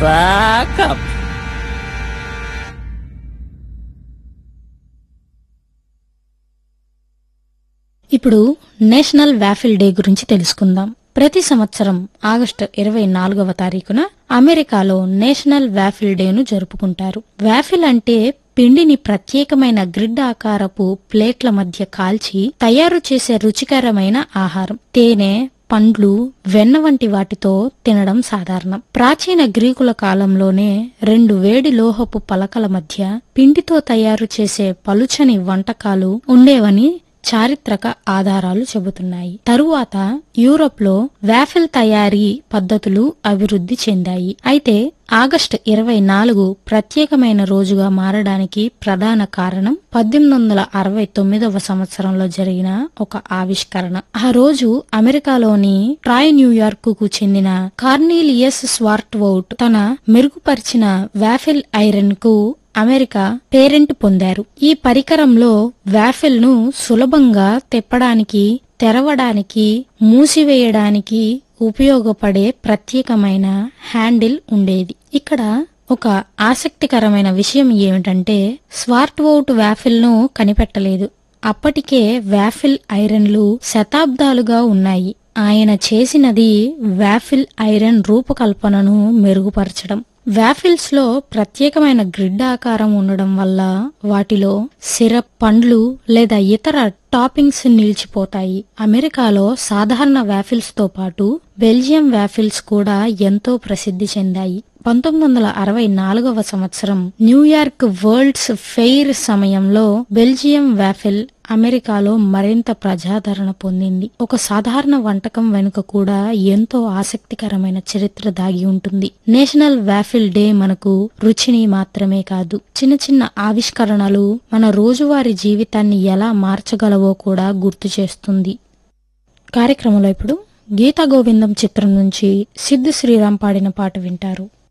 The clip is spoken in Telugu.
ప్యాకప్ ఇప్పుడు నేషనల్ వాఫిల్ డే గురించి తెలుసుకుందాం ప్రతి సంవత్సరం ఆగస్టు ఇరవై నాలుగవ తారీఖున అమెరికాలో నేషనల్ వాఫిల్ డేను జరుపుకుంటారు వాఫిల్ అంటే పిండిని ప్రత్యేకమైన గ్రిడ్ ఆకారపు ప్లేట్ల మధ్య కాల్చి తయారు చేసే రుచికరమైన ఆహారం తేనె పండ్లు వెన్న వంటి వాటితో తినడం సాధారణం ప్రాచీన గ్రీకుల కాలంలోనే రెండు వేడి లోహపు పలకల మధ్య పిండితో తయారు చేసే పలుచని వంటకాలు ఉండేవని చారిత్రక ఆధారాలు చెబుతున్నాయి తరువాత యూరోప్ లో వాఫిల్ తయారీ పద్ధతులు అభివృద్ధి చెందాయి అయితే ఆగస్టు ఇరవై నాలుగు ప్రత్యేకమైన రోజుగా మారడానికి ప్రధాన కారణం పద్దెనిమిది వందల అరవై తొమ్మిదవ సంవత్సరంలో జరిగిన ఒక ఆవిష్కరణ ఆ రోజు అమెరికాలోని ట్రాయ్ న్యూయార్క్ కు చెందిన కార్నీలియస్ స్వార్ట్వౌట్ తన మెరుగుపరిచిన వాఫిల్ ఐరన్ కు అమెరికా పేరెంట్ పొందారు ఈ పరికరంలో వాఫిల్ ను సులభంగా తెప్పడానికి తెరవడానికి మూసివేయడానికి ఉపయోగపడే ప్రత్యేకమైన హ్యాండిల్ ఉండేది ఇక్కడ ఒక ఆసక్తికరమైన విషయం ఏమిటంటే స్వార్ట్వౌట్ వాఫిల్ ను కనిపెట్టలేదు అప్పటికే వాఫిల్ ఐరన్లు శతాబ్దాలుగా ఉన్నాయి ఆయన చేసినది వాఫిల్ ఐరన్ రూపకల్పనను మెరుగుపరచడం వాఫిల్స్ లో ప్రత్యేకమైన గ్రిడ్ ఆకారం ఉండడం వల్ల వాటిలో సిరప్ పండ్లు లేదా ఇతర టాపింగ్స్ నిలిచిపోతాయి అమెరికాలో సాధారణ వాఫిల్స్ తో పాటు బెల్జియం వాఫిల్స్ కూడా ఎంతో ప్రసిద్ధి చెందాయి పంతొమ్మిది వందల అరవై నాలుగవ సంవత్సరం న్యూయార్క్ వరల్డ్స్ ఫెయిర్ సమయంలో బెల్జియం వాఫిల్ అమెరికాలో మరింత ప్రజాదరణ పొందింది ఒక సాధారణ వంటకం వెనుక కూడా ఎంతో ఆసక్తికరమైన చరిత్ర దాగి ఉంటుంది నేషనల్ వాఫిల్ డే మనకు రుచిని మాత్రమే కాదు చిన్న చిన్న ఆవిష్కరణలు మన రోజువారీ జీవితాన్ని ఎలా మార్చగలవో కూడా గుర్తు చేస్తుంది కార్యక్రమంలో ఇప్పుడు గీతా గోవిందం చిత్రం నుంచి సిద్ధు శ్రీరామ్ పాడిన పాట వింటారు